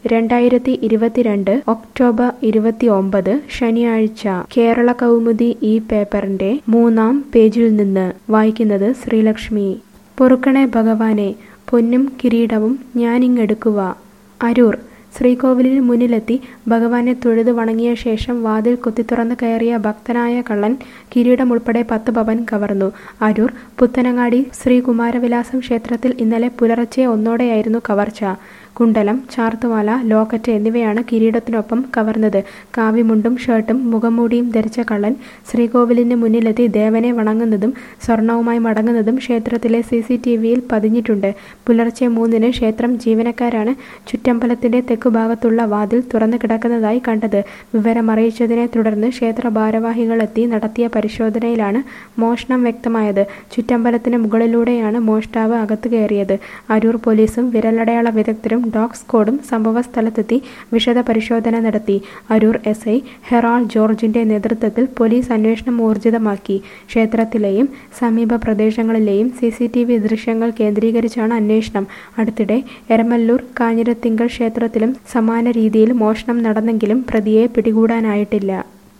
രണ്ടായിരത്തി ഇരുപത്തിരണ്ട് ഒക്ടോബർ ഇരുപത്തിയൊമ്പത് ശനിയാഴ്ച കേരള കൗമുദി ഈ പേപ്പറിന്റെ മൂന്നാം പേജിൽ നിന്ന് വായിക്കുന്നത് ശ്രീലക്ഷ്മി പൊറുക്കണേ ഭഗവാനെ പൊന്നും കിരീടവും ഞാനിങ്ങെടുക്കുക അരൂർ ശ്രീകോവിലിന് മുന്നിലെത്തി ഭഗവാനെ തൊഴുത് വണങ്ങിയ ശേഷം വാതിൽ കുത്തിത്തുറന്ന് കയറിയ ഭക്തനായ കള്ളൻ കിരീടം ഉൾപ്പെടെ പത്ത് പവൻ കവർന്നു അരൂർ പുത്തനങ്ങാടി ശ്രീ കുമാരവിലാസം ക്ഷേത്രത്തിൽ ഇന്നലെ പുലർച്ചെ ഒന്നോടെയായിരുന്നു കവർച്ച കുണ്ടലം ചാർത്തുമാല ലോക്കറ്റ് എന്നിവയാണ് കിരീടത്തിനൊപ്പം കവർന്നത് കാവിമുണ്ടും ഷർട്ടും മുഖംമൂടിയും ധരിച്ച കള്ളൻ ശ്രീകോവിലിന് മുന്നിലെത്തി ദേവനെ വണങ്ങുന്നതും സ്വർണവുമായി മടങ്ങുന്നതും ക്ഷേത്രത്തിലെ സി സി ടി വിയിൽ പതിഞ്ഞിട്ടുണ്ട് പുലർച്ചെ മൂന്നിന് ക്ഷേത്രം ജീവനക്കാരാണ് ചുറ്റമ്പലത്തിന്റെ തെക്കുഭാഗത്തുള്ള വാതിൽ തുറന്നു കിടക്കുന്നതായി കണ്ടത് വിവരമറിയിച്ചതിനെ തുടർന്ന് ക്ഷേത്ര ഭാരവാഹികളെത്തി നടത്തിയ പരിശോധനയിലാണ് മോഷണം വ്യക്തമായത് ചുറ്റമ്പലത്തിന് മുകളിലൂടെയാണ് മോഷ്ടാവ് അകത്തു കയറിയത് അരൂർ പോലീസും വിരലടയാള വിദഗ്ധരും ഡോഗ് സ്ക്വാഡും സംഭവസ്ഥലത്തെത്തി വിശദ പരിശോധന നടത്തി അരൂർ എസ് ഐ ഹെറാൾ ജോർജിന്റെ നേതൃത്വത്തിൽ പോലീസ് അന്വേഷണം ഊർജിതമാക്കി ക്ഷേത്രത്തിലെയും സമീപ പ്രദേശങ്ങളിലെയും സി സി ടി വി ദൃശ്യങ്ങൾ കേന്ദ്രീകരിച്ചാണ് അന്വേഷണം അടുത്തിടെ എരമല്ലൂർ കാഞ്ഞിരത്തിങ്കൽ ക്ഷേത്രത്തിലും സമാന രീതിയിൽ മോഷണം നടന്നെങ്കിലും പ്രതിയെ പിടികൂടാനായിട്ടില്ല